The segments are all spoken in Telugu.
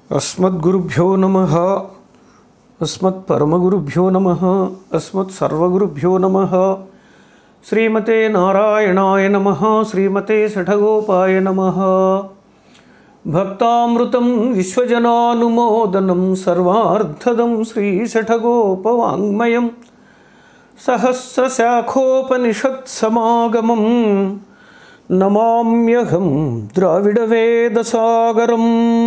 अस्मद्गुरुभ्यो नमः अस्मत्परमगुरुभ्यो नमः अस्मत्सर्वगुरुभ्यो नमः श्रीमते नारायणाय नमः श्रीमते सठगोपाय नमः भक्तामृतं विश्वजनानुमोदनं सर्वार्थदं श्रीशठगोपवाङ्मयं सहस्रशाखोपनिषत्समागमं నమామ్యహం ద్రావిడవేదసాగరం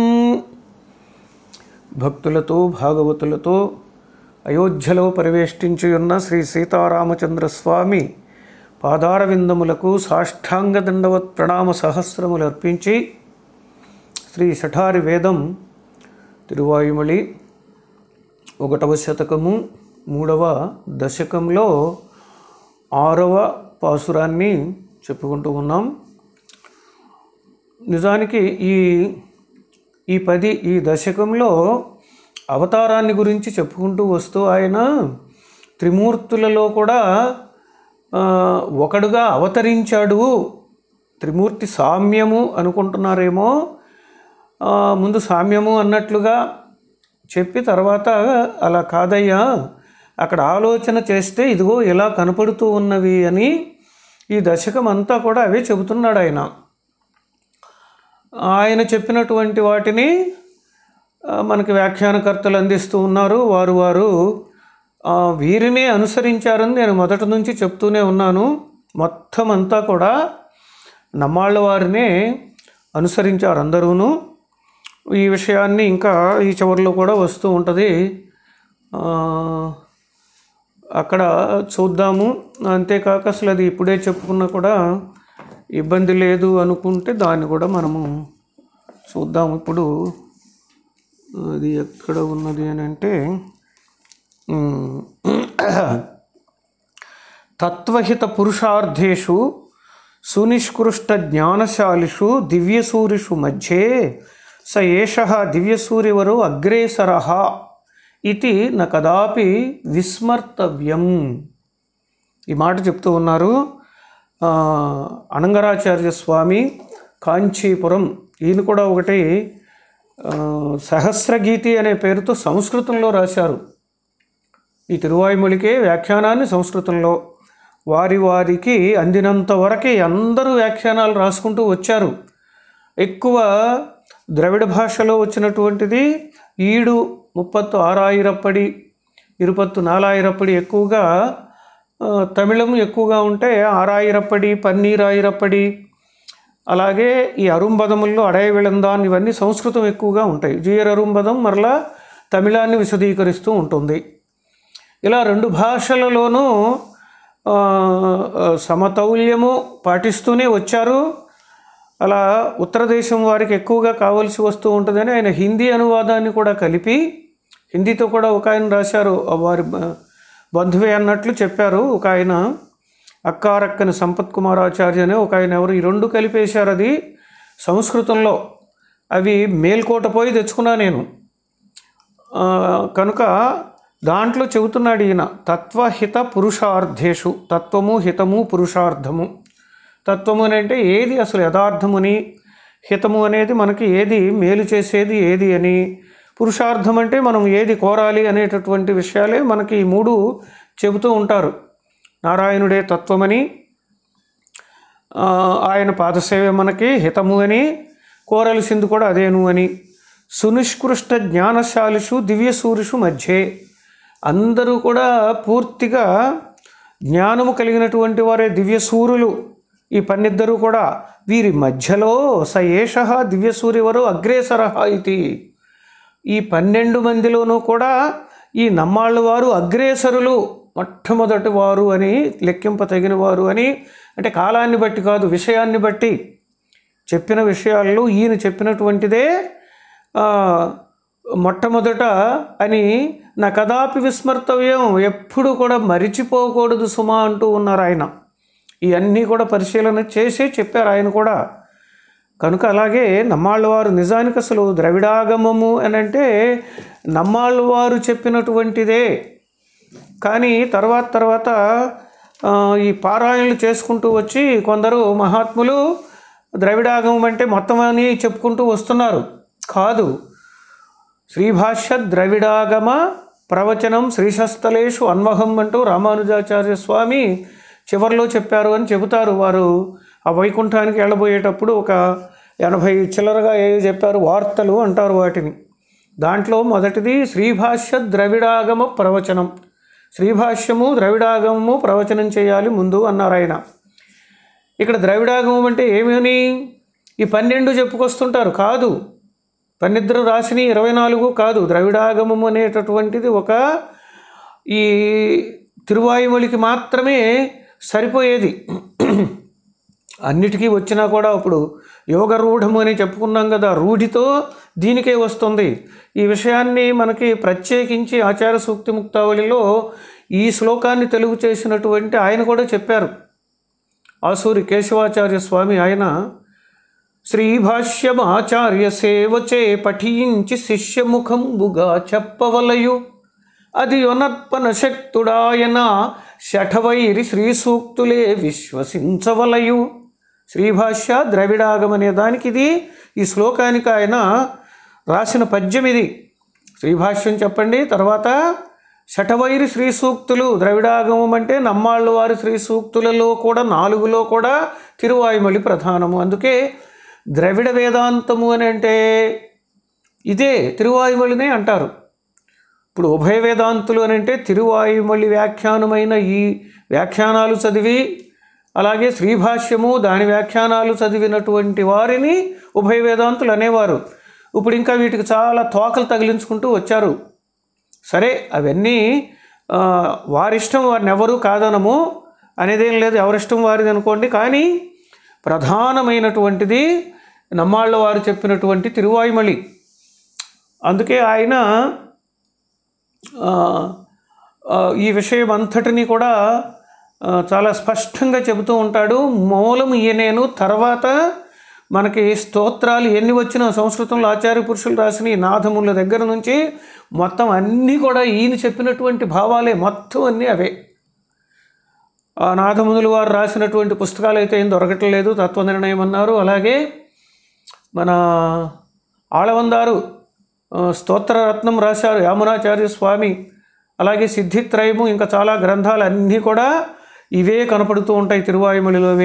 భక్తులతో భాగవతులతో అయోధ్యలో పరివేష్టించి ఉన్న శ్రీ సీతారామచంద్ర స్వామి పాదార విందములకు సాష్టాంగ దండవత్ ప్రణామ సహస్రములు అర్పించి శ్రీ శఠారి వేదం తిరువాయుమళి ఒకటవ శతకము మూడవ దశకంలో ఆరవ పాసురాన్ని చెప్పుకుంటూ ఉన్నాం నిజానికి ఈ ఈ పది ఈ దశకంలో అవతారాన్ని గురించి చెప్పుకుంటూ వస్తూ ఆయన త్రిమూర్తులలో కూడా ఆ, ఒకడుగా అవతరించాడు త్రిమూర్తి సామ్యము అనుకుంటున్నారేమో ఆ, ముందు సామ్యము అన్నట్లుగా చెప్పి తర్వాత అలా కాదయ్యా అక్కడ ఆలోచన చేస్తే ఇదిగో ఇలా కనపడుతూ ఉన్నవి అని ఈ దశకం అంతా కూడా అవే చెబుతున్నాడు ఆయన ఆయన చెప్పినటువంటి వాటిని ఆ, మనకి వ్యాఖ్యానకర్తలు అందిస్తూ ఉన్నారు వారు వారు ఆ, వీరినే అనుసరించారని నేను మొదటి నుంచి చెప్తూనే ఉన్నాను మొత్తం అంతా కూడా నమ్మాళ్ళ వారినే అనుసరించారు అందరూను ఈ విషయాన్ని ఇంకా ఈ చివరిలో కూడా వస్తూ ఉంటుంది ఆ, అక్కడ చూద్దాము అంతేకాక అసలు అది ఇప్పుడే చెప్పుకున్నా కూడా ఇబ్బంది లేదు అనుకుంటే దాన్ని కూడా మనము చూద్దాము ఇప్పుడు అది ఎక్కడ ఉన్నది అని అంటే ఉమ్, తత్వహిత పురుషార్థేషు సునిష్కృష్ట జ్ఞానశాలిషు దివ్యసూరిషు మధ్యే స ఏష దివ్యసూరివరు అగ్రేసర ఇది న కదాపి విస్మర్తవ్యం ఈ మాట చెప్తూ ఉన్నారు ఆ, అనంగరాచార్య స్వామి కాంచీపురం ఈయన కూడా ఒకటి ఆ, సహస్రగీతి అనే పేరుతో సంస్కృతంలో రాశారు ఈ తిరువాయుమొழிకే వ్యాఖ్యానాన్ని సంస్కృతంలో వారి వారికి అందినంత వరకే అందరూ వ్యాఖ్యానాలు రాసుకుంటూ వచ్చారు ఎక్కువ ద్రవిడ భాషలో వచ్చినటువంటిది ఈడు ముప్పత్తు ఆరాయిరప్పడి ఇరుపత్తు నాలాయిరప్పడి ఎక్కువగా ఆ, తమిళం ఎక్కువగా ఉంటే ఆరాయిరప్పడి పన్నీరాయిరప్పడి అలాగే ఈ అరుంబదముల్లో అడయ విళందాన్ ఇవన్నీ సంస్కృతం ఎక్కువగా ఉంటాయి జీయర్ అరుంబదం మరలా తమిళాన్ని విశదీకరిస్తూ ఉంటుంది ఇలా రెండు భాషలలోనూ ఆ, ఆ, సమతౌల్యము పాటిస్తూనే వచ్చారు అలా ఉత్తర దేశం వారికి ఎక్కువగా కావాల్సి వస్తూ ఉంటుందని ఆయన హిందీ అనువాదాన్ని కూడా కలిపి హిందీతో కూడా ఒక ఆయన రాశారు ఆ వారి బ- బంధువే అన్నట్లు చెప్పారు ఒక ఆయన అక్కారక్కని సంపత్ కుమారాచార్య అనే ఒక ఆయన ఎవరు ఈ రెండు కలిపేశారు అది సంస్కృతంలో అవి మేల్కోట పోయి తెచ్చుకున్నా నేను ఆ, కనుక దాంట్లో చెబుతున్నాడు ఈయన తత్వహిత పురుషార్థేషు తత్వము హితము పురుషార్థము తత్వము అని అంటే ఏది అసలు యథార్థముని హితము అనేది మనకి ఏది మేలు చేసేది ఏది అని పురుషార్థం అంటే మనం ఏది కోరాలి అనేటటువంటి విషయాలే మనకి ఈ మూడు చెబుతూ ఉంటారు నారాయణుడే తత్వమని ఆ, ఆయన పాదసేవే మనకి హితము అని కోరలసింది కూడా అదేను అని సునిష్కృష్ట జ్ఞానశాలిషు దివ్యసూరిషు మధ్యే అందరూ కూడా పూర్తిగా జ్ఞానము కలిగినటువంటి వారే దివ్యసూరులు ఈ పన్నిద్దరూ కూడా వీరి మధ్యలో స ఏష దివ్యసూర్యవరు అగ్రేసర ఇది ఈ పన్నెండు మందిలోనూ కూడా ఈ నమ్మాళ్ళ వారు అగ్రేసరులు మొట్టమొదటి వారు అని లెక్కింప తగిన వారు అని అంటే కాలాన్ని బట్టి కాదు విషయాన్ని బట్టి చెప్పిన విషయాల్లో ఈయన చెప్పినటువంటిదే ఆ, మొట్టమొదట అని నా కదాపి విస్మర్తవ్యం ఎప్పుడు కూడా మరిచిపోకూడదు సుమా అంటూ ఉన్నారు ఆయన ఇవన్నీ కూడా పరిశీలన చేసే చెప్పారు ఆయన కూడా కనుక అలాగే నమ్మాళ్ళవారు నిజానికి అసలు ద్రవిడాగమము అని అంటే నమ్మాళ్ళవారు చెప్పినటువంటిదే కానీ తర్వాత తర్వాత ఆ, ఈ పారాయణలు చేసుకుంటూ వచ్చి కొందరు మహాత్ములు ద్రవిడాగమం అంటే మొత్తం అని చెప్పుకుంటూ వస్తున్నారు కాదు శ్రీభాష్య ద్రవిడాగమ ప్రవచనం శ్రీశస్థలేషు అన్వహం అంటూ రామానుజాచార్య స్వామి చివరిలో చెప్పారు అని చెబుతారు వారు ఆ వైకుంఠానికి వెళ్ళబోయేటప్పుడు ఒక ఎనభై చిల్లరగా ఏ చెప్పారు వార్తలు అంటారు వాటిని దాంట్లో మొదటిది శ్రీభాష్య ద్రవిడాగమ ప్రవచనం శ్రీభాష్యము ద్రవిడాగమము ప్రవచనం చేయాలి ముందు అన్నారు ఆయన ఇక్కడ ద్రవిడాగమం అంటే ఏమని ఈ పన్నెండు చెప్పుకొస్తుంటారు కాదు పన్నిద్దరు రాసిన ఇరవై నాలుగు కాదు ద్రవిడాగమం అనేటటువంటిది ఒక ఈ తిరువాయుమలికి మాత్రమే సరిపోయేది అన్నిటికీ వచ్చినా కూడా ఇప్పుడు యోగ రూఢము అని చెప్పుకున్నాం కదా రూఢితో దీనికే వస్తుంది ఈ విషయాన్ని మనకి ప్రత్యేకించి ఆచార సూక్తి ముక్తావళిలో ఈ శ్లోకాన్ని తెలుగు చేసినటువంటి ఆయన కూడా చెప్పారు ఆసూరి కేశవాచార్య స్వామి ఆయన శ్రీభాష్యం ఆచార్య సేవచే పఠించి శిష్యముఖంబుగా చెప్పవలయు అది యొనర్పణ శక్తుడాయన శఠవైరి శ్రీ సూక్తులే విశ్వసించవలయు శ్రీభాష్య ద్రవిడాగం అనే దానికి ఇది ఈ శ్లోకానికి ఆయన రాసిన పద్యం ఇది శ్రీభాష్యం చెప్పండి తర్వాత శఠవైరి శ్రీ సూక్తులు ద్రవిడాగమం అంటే నమ్మాళ్ళు వారి శ్రీ సూక్తులలో కూడా నాలుగులో కూడా తిరువాయుమలి ప్రధానము అందుకే ద్రవిడ వేదాంతము అని అంటే ఇదే తిరువాయుమలినే అంటారు ఇప్పుడు ఉభయ వేదాంతులు అని అంటే తిరువాయుమలి వ్యాఖ్యానమైన ఈ వ్యాఖ్యానాలు చదివి అలాగే శ్రీభాష్యము దాని వ్యాఖ్యానాలు చదివినటువంటి వారిని ఉభయ వేదాంతులు అనేవారు ఇప్పుడు ఇంకా వీటికి చాలా తోకలు తగిలించుకుంటూ వచ్చారు సరే అవన్నీ ఆ, వారిష్టం వారిని ఎవరు కాదనము అనేదేం లేదు ఎవరిష్టం వారిది అనుకోండి కానీ ప్రధానమైనటువంటిది నమ్మాళ్ళ వారు చెప్పినటువంటి తిరువాయుమలి అందుకే ఆయన ఆ, ఆ, ఈ విషయం అంతటిని కూడా ఆ, చాలా స్పష్టంగా చెబుతూ ఉంటాడు మూలం ఈయనేను తర్వాత మనకి స్తోత్రాలు ఎన్ని వచ్చినా సంస్కృతంలో ఆచార్య పురుషులు రాసిన ఈ నాథముల దగ్గర నుంచి మొత్తం అన్నీ కూడా ఈయన చెప్పినటువంటి భావాలే మొత్తం అన్నీ అవే ఆ నాథమునులు వారు రాసినటువంటి పుస్తకాలు అయితే ఏం దొరకట్లేదు తత్వనిర్ణయం అన్నారు అలాగే మన ఆళవందారు ఆ, స్తోత్రరత్నం రాశారు యామునాచార్య స్వామి అలాగే సిద్ధిత్రయము ఇంకా చాలా గ్రంథాలు అన్నీ కూడా ఇవే కనపడుతూ ఉంటాయి తిరువాయుమలిలోవే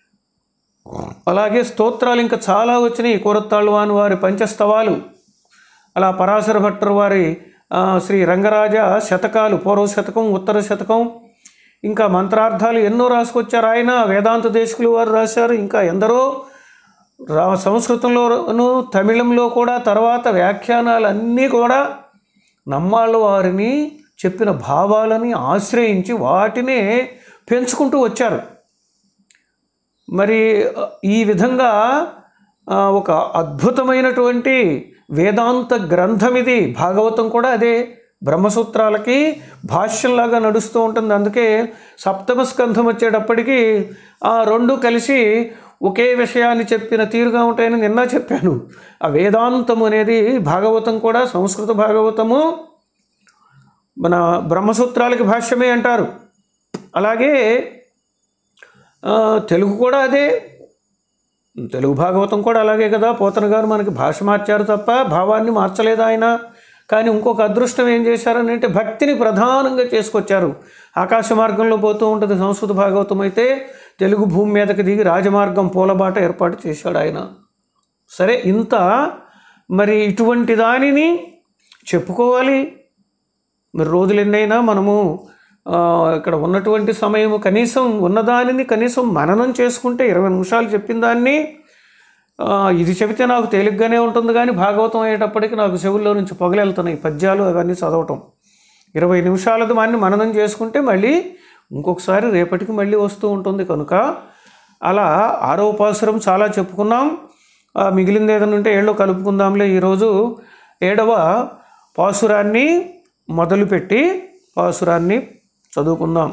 అలాగే స్తోత్రాలు ఇంకా చాలా వచ్చినాయి కూరత్తాళ్ళవాని వారి పంచస్తవాలు అలా పరాశర భట్టర్ వారి ఆ, శ్రీ రంగరాజ శతకాలు పూర్వ శతకం ఉత్తర శతకం ఇంకా మంత్రార్థాలు ఎన్నో రాసుకొచ్చారు ఆయన వేదాంత దేశకులు వారు రాశారు ఇంకా ఎందరో రా సంస్కృతంలోను తమిళంలో కూడా తర్వాత వ్యాఖ్యానాలు అన్నీ కూడా నమ్మాళ్ళ వారిని చెప్పిన భావాలని ఆశ్రయించి వాటినే పెంచుకుంటూ వచ్చారు మరి ఆ, ఈ విధంగా ఆ, ఒక అద్భుతమైనటువంటి వేదాంత గ్రంథం ఇది భాగవతం కూడా అదే బ్రహ్మసూత్రాలకి భాష్యంలాగా నడుస్తూ ఉంటుంది అందుకే సప్తమ స్కంధం వచ్చేటప్పటికి ఆ రెండు కలిసి ఒకే విషయాన్ని చెప్పిన తీరుగా ఉంటాయని నిన్న చెప్పాను ఆ వేదాంతం అనేది భాగవతం కూడా సంస్కృత భాగవతము మన బ్రహ్మసూత్రాలకి భాష్యమే అంటారు అలాగే ఆ, తెలుగు కూడా అదే తెలుగు భాగవతం కూడా అలాగే కదా పోతన గారు మనకి భాష మార్చారు తప్ప భావాన్ని మార్చలేదు ఆయన కానీ ఇంకొక అదృష్టం ఏం చేశారని అంటే భక్తిని ప్రధానంగా చేసుకొచ్చారు ఆకాశ మార్గంలో పోతూ ఉంటుంది సంస్కృత భాగవతం అయితే తెలుగు భూమి మీదకి దిగి రాజమార్గం పూలబాట ఏర్పాటు చేశాడు ఆయన సరే ఇంత మరి ఇటువంటి దానిని చెప్పుకోవాలి మరి రోజులు ఎన్నైనా మనము ఆ, ఇక్కడ ఉన్నటువంటి సమయము కనీసం ఉన్నదానిని కనీసం మననం చేసుకుంటే ఇరవై నిమిషాలు చెప్పిన దాన్ని ఆ, ఇది చెబితే నాకు తేలిగ్గానే ఉంటుంది కానీ భాగవతం అయ్యేటప్పటికి నాకు చెవుల్లో నుంచి పొగలెళ్తున్నాయి పద్యాలు అవన్నీ చదవటం ఇరవై నిమిషాలది దాన్ని మననం చేసుకుంటే మళ్ళీ ఇంకొకసారి రేపటికి మళ్ళీ వస్తూ ఉంటుంది కనుక అలా ఆరో పాసురం చాలా చెప్పుకున్నాం ఆ, మిగిలింది ఏదైనా ఉంటే ఏళ్ళో కలుపుకుందాంలే ఈరోజు ఏడవ పాసురాన్ని మొదలుపెట్టి పాసురాన్ని చదువుకుందాం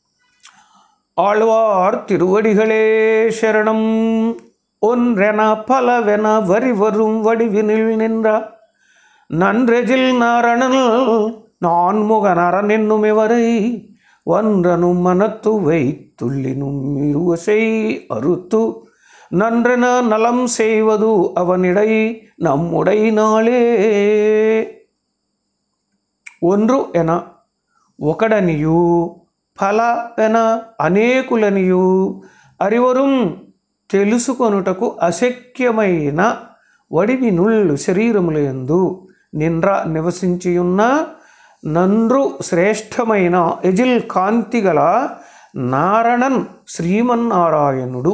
ஆழ்வார் திருவடிகளே சரணம் ஒன்றென பலவென வரி வரும் வடிவினில் நின்ற நன்றெஜில் நாரணல் நான்முகனரன் என்னும் இவரை ஒன்றனும் மனத்து வைத்துள்ளினும் இருவசை அறுத்து நன்றென நலம் செய்வது அவனிடை நம்முடை நாளே ఒండ్రు ఎన ఒకడనియు ఫల ఎన అనేకులనియు అరివరుం తెలుసుకొనుటకు అశక్యమైన వడివి నుళ్ళు శరీరములందు నిండ్ర నివసించియున్న నండ్రు శ్రేష్టమైన ఎజిల్ కాంతిగల నారణన్ శ్రీమన్నారాయణుడు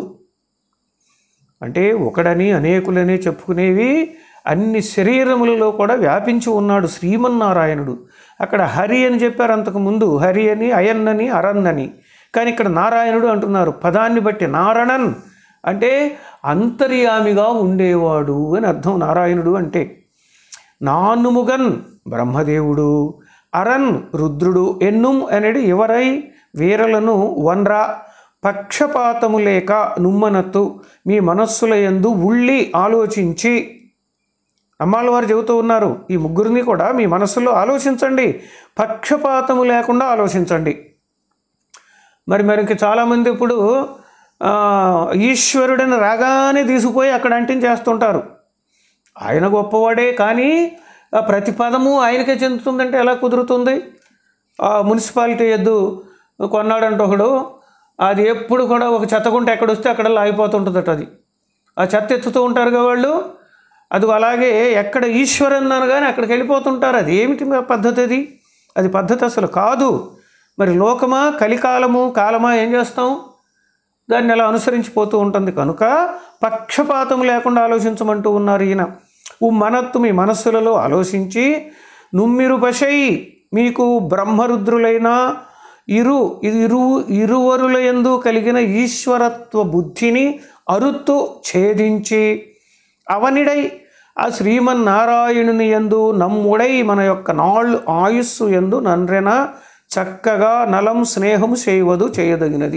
అంటే ఒకడని అనేకులని చెప్పుకునేవి అన్ని శరీరములలో కూడా వ్యాపించి ఉన్నాడు శ్రీమన్నారాయణుడు అక్కడ హరి అని చెప్పారు అంతకుముందు హరి అని అయన్ అని అరన్ అని కానీ ఇక్కడ నారాయణుడు అంటున్నారు పదాన్ని బట్టి నారణన్ అంటే అంతర్యామిగా ఉండేవాడు అని అర్థం నారాయణుడు అంటే నానుముగన్ బ్రహ్మదేవుడు అరన్ రుద్రుడు ఎన్నుం అనేది ఎవరై వీరలను వన్రా పక్షపాతము లేక నుమ్మనత్తు మీ మనస్సుల యందు ఉళ్ళి ఆలోచించి అమ్మాళ్ళ వారు చెబుతూ ఉన్నారు ఈ ముగ్గురిని కూడా మీ మనస్సులో ఆలోచించండి పక్షపాతము లేకుండా ఆలోచించండి మరి మరి ఇంక చాలామంది ఇప్పుడు ఆ, ఈశ్వరుడిని రాగానే తీసుకుపోయి అక్కడ అంటించేస్తుంటారు ఆయన గొప్పవాడే కానీ ఆ ప్రతి పదము ఆయనకే చెందుతుందంటే ఎలా కుదురుతుంది ఆ మున్సిపాలిటీ ఎద్దు కొన్నాడంట ఒకడు అది ఎప్పుడు కూడా ఒక చెత్తగుంట ఎక్కడ వస్తే అక్కడ ఆగిపోతుంటుందట అది ఆ చెత్త ఎత్తుతూ ఉంటారుగా వాళ్ళు అది అలాగే ఎక్కడ ఈశ్వరన్ అనగానే అక్కడికి వెళ్ళిపోతుంటారు అది ఏమిటి మా పద్ధతి అది అది పద్ధతి అసలు కాదు మరి లోకమా కలికాలము కాలమా ఏం చేస్తాం దాన్ని అలా అనుసరించిపోతూ ఉంటుంది కనుక పక్షపాతం లేకుండా ఆలోచించమంటూ ఉన్నారు ఈయన మనత్తు మీ మనస్సులలో ఆలోచించి నుమ్మిరు పశై మీకు బ్రహ్మరుద్రులైన ఇరు ఇరు ఇరువరులయందు కలిగిన ఈశ్వరత్వ బుద్ధిని అరుత్తు ఛేదించి అవనిడై ఆ శ్రీమన్నారాయణుని యందు నమ్ముడై మన యొక్క నాళ్ళు ఆయుస్సు ఎందు నన్రెన చక్కగా నలం స్నేహం చేయవదు చేయదగినది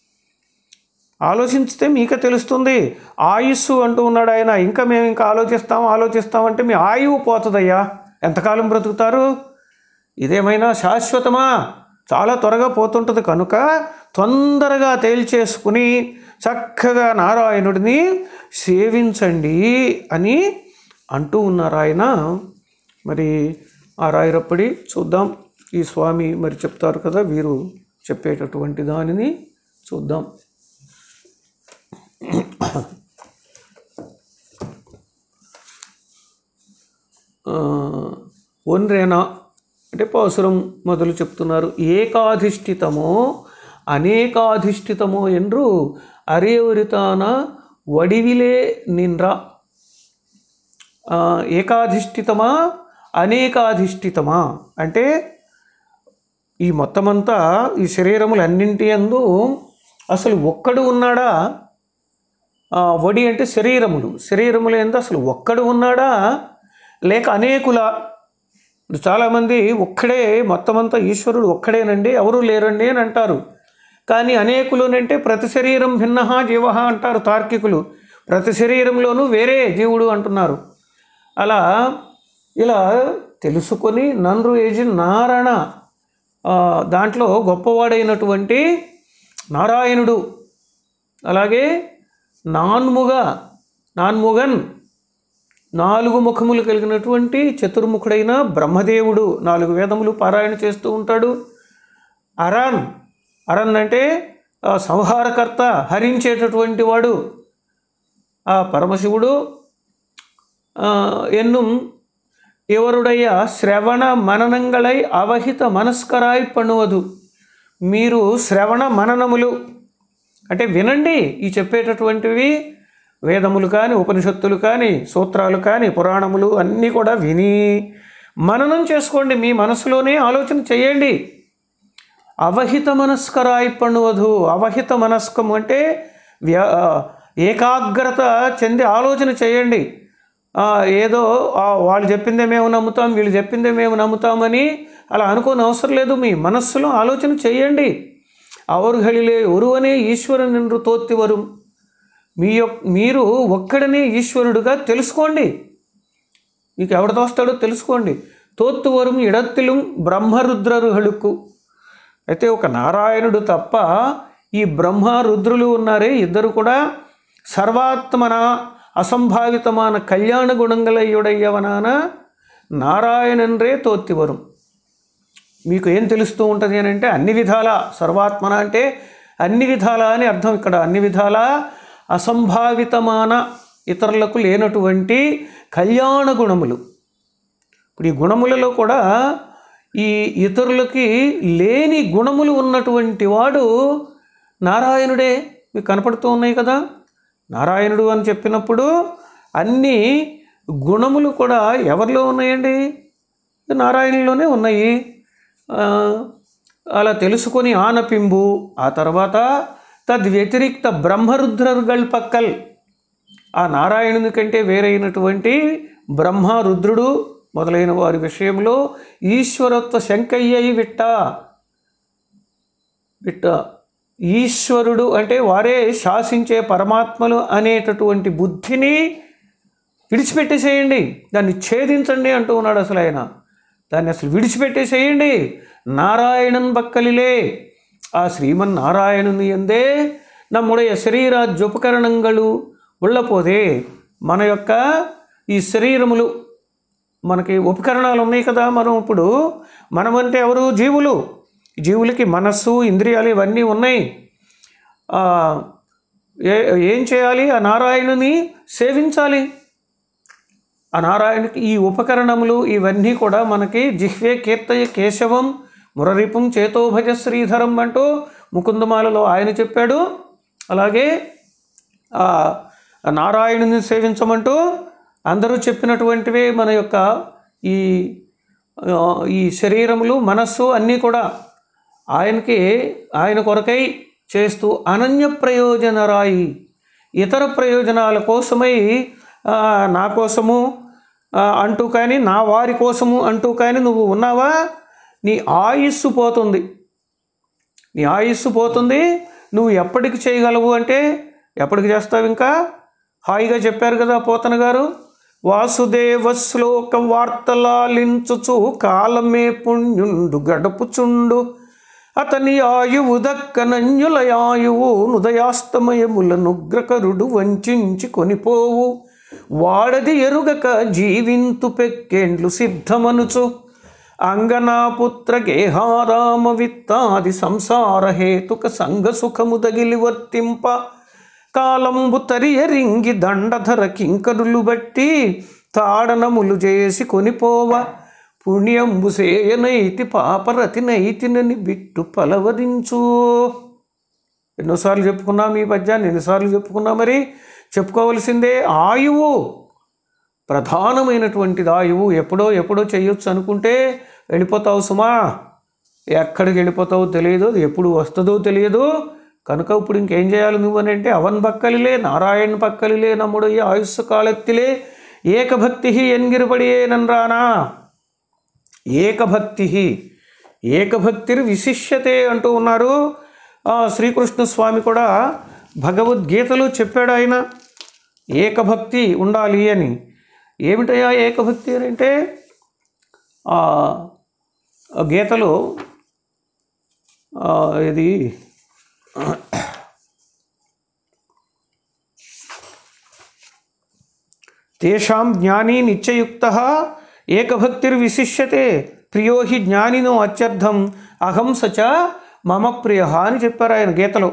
ఆలోచించితే మీకే తెలుస్తుంది ఆయుస్సు అంటూ ఉన్నాడు ఆయన ఇంకా మేము ఇంకా ఆలోచిస్తాం ఆలోచిస్తామంటే మీ ఆయువు పోతుందయ్యా ఎంతకాలం బ్రతుకుతారు ఇదేమైనా శాశ్వతమా చాలా త్వరగా పోతుంటుంది కనుక తొందరగా తేల్చేసుకుని చక్కగా నారాయణుడిని సేవించండి అని అంటూ ఉన్నారు ఆయన మరి ఆ రాయరప్పడి చూద్దాం ఈ స్వామి మరి చెప్తారు కదా వీరు చెప్పేటటువంటి దానిని చూద్దాం ఒన్రేనా అంటే పాసురం మొదలు చెప్తున్నారు ఏకాధిష్ఠితమో అనేకాధిష్ఠితమో ఎండ్రు అరేవరితాన వడివిలే నిన్రా ఆ, ఏకాధిష్ఠితమా అనేకాధిష్ఠితమా అంటే ఈ మొత్తమంతా ఈ శరీరములన్నింటి అందు అసలు ఒక్కడు ఉన్నాడా ఆ, వడి అంటే శరీరములు శరీరములు ఎందు అసలు ఒక్కడు ఉన్నాడా లేక అనేకుల ఇప్పుడు చాలామంది ఒక్కడే మొత్తం అంతా ఈశ్వరుడు ఒక్కడేనండి ఎవరు లేరండి అని అంటారు కానీ అనేకులు అంటే ప్రతి శరీరం భిన్న జీవ అంటారు తార్కికులు ప్రతి శరీరంలోనూ వేరే జీవుడు అంటున్నారు అలా ఇలా తెలుసుకొని నన్ను ఏజి నారాయణ ఆ, దాంట్లో గొప్పవాడైనటువంటి నారాయణుడు అలాగే నాన్ముగ నాన్ముగన్ నాలుగు ముఖములు కలిగినటువంటి చతుర్ముఖుడైన బ్రహ్మదేవుడు నాలుగు వేదములు పారాయణ చేస్తూ ఉంటాడు అరాన్ అరన్ అంటే ఆ సంహారకర్త హరించేటటువంటి వాడు ఆ పరమశివుడు ఆ, ఎన్నుం ఎవరుడయ్య శ్రవణ మననంగళై అవహిత మనస్కరాయ్ పణువదు మీరు శ్రవణ మననములు అంటే వినండి ఈ చెప్పేటటువంటివి వేదములు కానీ ఉపనిషత్తులు కానీ సూత్రాలు కానీ పురాణములు అన్నీ కూడా విని మననం చేసుకోండి మీ మనసులోనే ఆలోచన చేయండి అవహిత మనస్కరాయి పణువధు అవహిత మనస్కం అంటే వ్య ఏకాగ్రత చెంది ఆలోచన చేయండి ఆ, ఏదో ఆ, వాళ్ళు చెప్పిందే మేము నమ్ముతాం వీళ్ళు చెప్పిందే మేము నమ్ముతామని అలా అనుకోని అవసరం లేదు మీ మనస్సులో ఆలోచన చేయండి అవరుహళిలే ఒరువనే ఈశ్వరు నిన్ను తోత్తి వரும் మీ యొక్క మీరు ఒక్కడనే ఈశ్వరుడుగా తెలుసుకోండి మీకు ఎవడ తోస్తాడో తెలుసుకోండి తోత్తువరం ఇడత్తిலும் బ్రహ్మరుద్రరుహళుకు అయితే ఒక నారాయణుడు తప్ప ఈ బ్రహ్మ రుద్రులు ఉన్నారే ఇద్దరు కూడా సర్వాత్మన అసంభావితமான కళ్యాణ గుణంగలయ్యుడయ్యవనాన నారాయణన్రే తోత్తి వரும் మీకు ఏం తెలుస్తూ ఉంటుంది అని అంటే అన్ని విధాల సర్వాత్మన అంటే అన్ని విధాల అని అర్థం ఇక్కడ అన్ని విధాల అసంభావితమాన ఇతరులకు లేనటువంటి కళ్యాణ గుణములు ఇప్పుడు ఈ గుణములలో కూడా ఈ ఇతరులకి లేని గుణములు ఉన్నటువంటి వాడు నారాయణుడే మీకు కనపడుతూ ఉన్నాయి కదా నారాయణుడు అని చెప్పినప్పుడు అన్ని గుణములు కూడా ఎవరిలో ఉన్నాయండి నారాయణులోనే ఉన్నాయి ఆ, అలా తెలుసుకొని ఆనపింబు ఆ తర్వాత తద్వ్యతిరిక్త బ్రహ్మరుద్రరుగల్ పక్కల్ ఆ నారాయణుని కంటే వేరైనటువంటి బ్రహ్మ రుద్రుడు మొదలైన వారి విషయంలో ఈశ్వరత్వ శంకయ్యయి విట్ట విట్ట ఈశ్వరుడు అంటే వారే శాసించే పరమాత్మలు అనేటటువంటి బుద్ధిని విడిచిపెట్టేసేయండి దాన్ని ఛేదించండి అంటూ ఉన్నాడు అసలు ఆయన దాన్ని అసలు విడిచిపెట్టేసేయండి నారాయణన్ బక్కలిలే ఆ శ్రీమన్నారాయణుని ఎందే நம்முடைய శరీరాజ్యోపకరణంగళు ఉళ్ళపోదే మన యొక్క ఈ శరీరములు మనకి ఉపకరణాలు ఉన్నాయి కదా మనం ఇప్పుడు మనం అంటే ఎవరు జీవులు జీవులకి మనస్సు ఇంద్రియాలు ఇవన్నీ ఉన్నాయి ఆ, ఏ ఏం చేయాలి ఆ నారాయణుని సేవించాలి ఆ నారాయణకి ఈ ఉపకరణములు ఇవన్నీ కూడా మనకి జిహ్వే కీర్తయ కేశవం మురరిపుం చేతోభజ శ్రీధరం అంటూ ముకుందమాలలో ఆయన చెప్పాడు అలాగే ఆ నారాయణుని సేవించమంటూ అందరూ చెప్పినటువంటివే మన యొక్క ఈ ఆ, ఈ శరీరములు మనస్సు అన్నీ కూడా ఆయనకి ఆయన కొరకై చేస్తూ అనన్య ప్రయోజనరాయి ఇతర ప్రయోజనాల కోసమై ఆ, నా కోసము ఆ, అంటూ కానీ నా వారి కోసము అంటూ కానీ నువ్వు ఉన్నావా నీ ఆయుస్సు పోతుంది నీ ఆయుస్సు పోతుంది నువ్వు ఎప్పటికి చేయగలవు అంటే ఎప్పటికి చేస్తావు ఇంకా హాయిగా చెప్పారు కదా పోతన గారు వాసుదేవ శ్లోక వార్తలాలించుచు కాలమే పుణ్యుండు గడపుచుండు అతని ఆయువు దక్కనన్యుల ఆయువు నుదయాస్తమయముల నుగ్రకరుడు వంచించి కొనిపోవు వాడది ఎరుగక జీవింతు పెక్కేండ్లు సిద్ధమనుచు అంగనాపుత్ర గేహారామ విత్తాది సంసార హేతుక సంఘ సుఖము దగిలి వర్తింప కాలంబు తరియరింగి దండధర కింకరులు బట్టి తాడనములు చేసి కొనిపోవ పుణ్యంబు సేయనైతి పాపరతి నైతినని బిట్టు పలవరించు ఎన్నోసార్లు చెప్పుకున్నాం ఈ పద్యాన్ని ఎన్నిసార్లు చెప్పుకున్నా మరి చెప్పుకోవలసిందే ఆయువు ప్రధానమైనటువంటిది ఆయువు ఎప్పుడో ఎప్పుడో చేయొచ్చు అనుకుంటే వెళ్ళిపోతావు సుమా ఎక్కడికి వెళ్ళిపోతావో తెలియదు అది ఎప్పుడు వస్తుందో తెలియదు కనుక ఇప్పుడు ఇంకేం చేయాలి నువ్వు అని అంటే అవన్ పక్కలిలే నారాయణ పక్కలిలే నమ్ముడు ఈ ఆయుస్సు కాలెత్తిలే ఏకభక్తి ఎన్గిరిపడియే నన్రానా ఏకభక్తి ఏకభక్తిర్ విశిష్యతే అంటూ ఉన్నారు ఆ, శ్రీకృష్ణ స్వామి కూడా భగవద్గీతలో చెప్పాడు ఆయన ఏకభక్తి ఉండాలి అని ఏమిటయా ఏకభక్తి అని అంటే ఆ, ఆ గీతలో ఆ, ఇది తేషాం జ్ఞానీ నిత్యయుక్త ఏకభక్తిర్విశిష్యతే ప్రియో హి జ్ఞానినో అత్యర్థం అహం సచ మమ ప్రియ అని చెప్పారు ఆయన గీతలో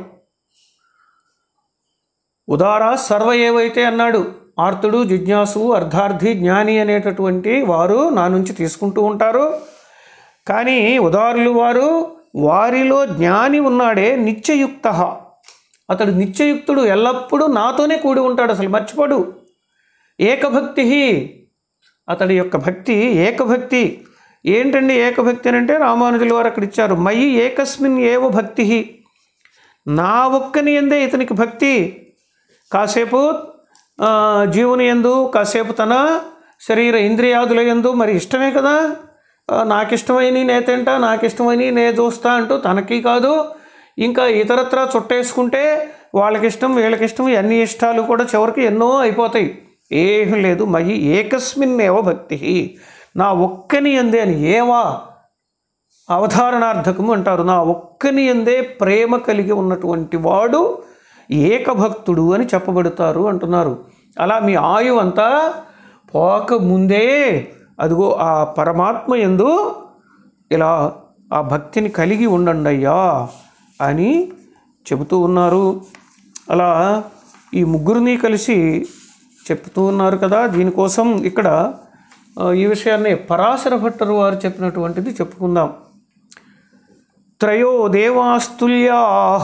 ఉదార సర్వ ఏవైతే అన్నాడు ఆర్తుడు జిజ్ఞాసు అర్ధార్థి జ్ఞాని అనేటటువంటి వారు నా నుంచి తీసుకుంటూ ఉంటారు కానీ ఉదారులు వారు వారిలో జ్ఞాని ఉన్నాడే నిత్యయుక్త అతడు నిత్యయుక్తుడు ఎల్లప్పుడూ నాతోనే కూడి ఉంటాడు అసలు మర్చిపోడు ఏకభక్తి అతడి యొక్క భక్తి ఏకభక్తి ఏంటండి ఏకభక్తి అని అంటే రామానుజుల వారు అక్కడ ఇచ్చారు మయి ఏకస్మిన్ ఏవ భక్తి నా ఒక్కని ఎందే ఇతనికి భక్తి కాసేపు ఆ, జీవుని ఎందు కాసేపు తన శరీర ఇంద్రియాదుల ఎందు మరి ఇష్టమే కదా ఆ, నాకు ఇష్టమైన నే తింటా నాకు ఇష్టమైన నే చూస్తా అంటూ తనకి కాదు ఇంకా ఇతరత్రా చుట్టేసుకుంటే వాళ్ళకి ఇష్టం వీళ్ళకి ఇష్టం అన్ని ఇష్టాలు కూడా చివరికి ఎన్నో అయిపోతాయి ఏమీ లేదు మయి ఏకస్మిన్ ఏవ భక్తి నా ఒక్కని ఎందే అని ఏవా అవధారణార్థకము అంటారు నా ఒక్కని ఎందే ప్రేమ కలిగి ఉన్నటువంటి వాడు ఏకభక్తుడు అని చెప్పబడతారు అంటున్నారు అలా మీ ఆయు అంతా పోక ముందే అదిగో ఆ పరమాత్మ ఎందు ఇలా ఆ భక్తిని కలిగి ఉండండి అయ్యా అని చెబుతూ ఉన్నారు అలా ఈ ముగ్గురిని కలిసి చెప్తూ ఉన్నారు కదా దీనికోసం ఇక్కడ ఆ, ఈ విషయాన్ని పరాశర భట్టరు వారు చెప్పినటువంటిది చెప్పుకుందాం త్రయో దేవాస్తుల్యా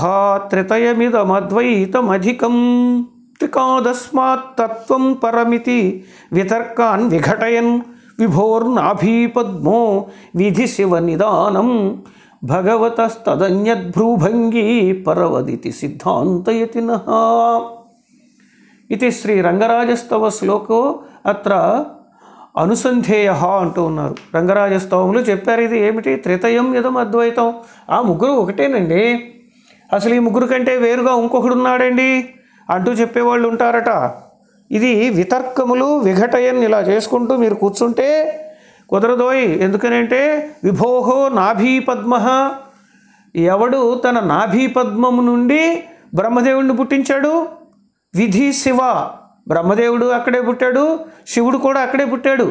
త్రితయమిదమద్వైతమధికం త్రికాదస్మాత్ తత్వం పరమితి వితర్కాన్ విఘటయన్ విభోర్నాభీపద్మో విధి శివ నిదానం భగవతస్తదన్యద్భ్రూభంగీ పరవదితి సిద్ధాంతయతిన ఇది శ్రీ రంగరాజస్తవ శ్లోకో అత్ర అనుసంధేయ అంటూ ఉన్నారు రంగరాజస్తవంలో చెప్పారు ఇది ఏమిటి త్రితయం యదం అద్వైతం ఆ ముగ్గురు ఒకటేనండి అసలు ఈ ముగ్గురు కంటే వేరుగా ఇంకొకడు ఉన్నాడండి అంటూ చెప్పేవాళ్ళు ఉంటారట ఇది వితర్కములు విఘటయన్ ఇలా చేసుకుంటూ మీరు కూర్చుంటే కుదరదోయ్ ఎందుకనంటే విభోహో నాభీ పద్మ ఎవడు తన నాభీ పద్మము నుండి బ్రహ్మదేవుడిని పుట్టించాడు విధి శివ బ్రహ్మదేవుడు అక్కడే పుట్టాడు శివుడు కూడా అక్కడే పుట్టాడు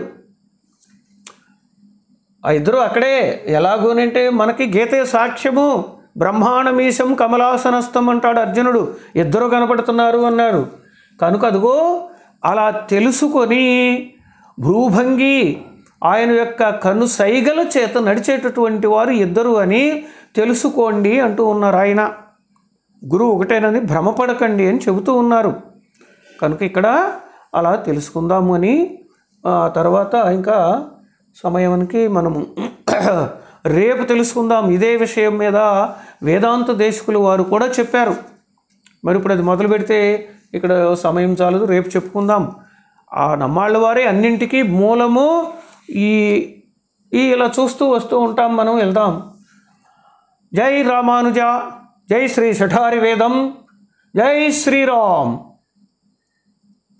ఆ ఇద్దరు అక్కడే ఎలాగోనంటే మనకి గీతే సాక్ష్యము బ్రహ్మాండమీశం కమలాసనస్థం అంటాడు అర్జునుడు ఇద్దరు కనపడుతున్నారు అన్నాడు కనుక అదిగో అలా తెలుసుకొని భ్రూభంగి ఆయన యొక్క కను సైగల చేత నడిచేటటువంటి వారు ఇద్దరు అని తెలుసుకోండి అంటూ ఉన్నారు ఆయన గురువు ఒకటేనని భ్రమపడకండి అని చెబుతూ ఉన్నారు కనుక ఇక్కడ అలా తెలుసుకుందాము అని ఆ తర్వాత ఇంకా సమయానికి మనము రేపు తెలుసుకుందాం ఇదే విషయం మీద వేదాంత దేశకులు వారు కూడా చెప్పారు మరి ఇప్పుడు అది మొదలు పెడితే ఇక్కడ సమయం చాలదు రేపు చెప్పుకుందాం ఆ నమ్మాళ్ళ వారే అన్నింటికీ మూలము ఈ ఈ ఇలా చూస్తూ వస్తూ ఉంటాం మనం వెళ్దాం జై రామానుజ జై శ్రీ శఠారి వేదం జై శ్రీరామ్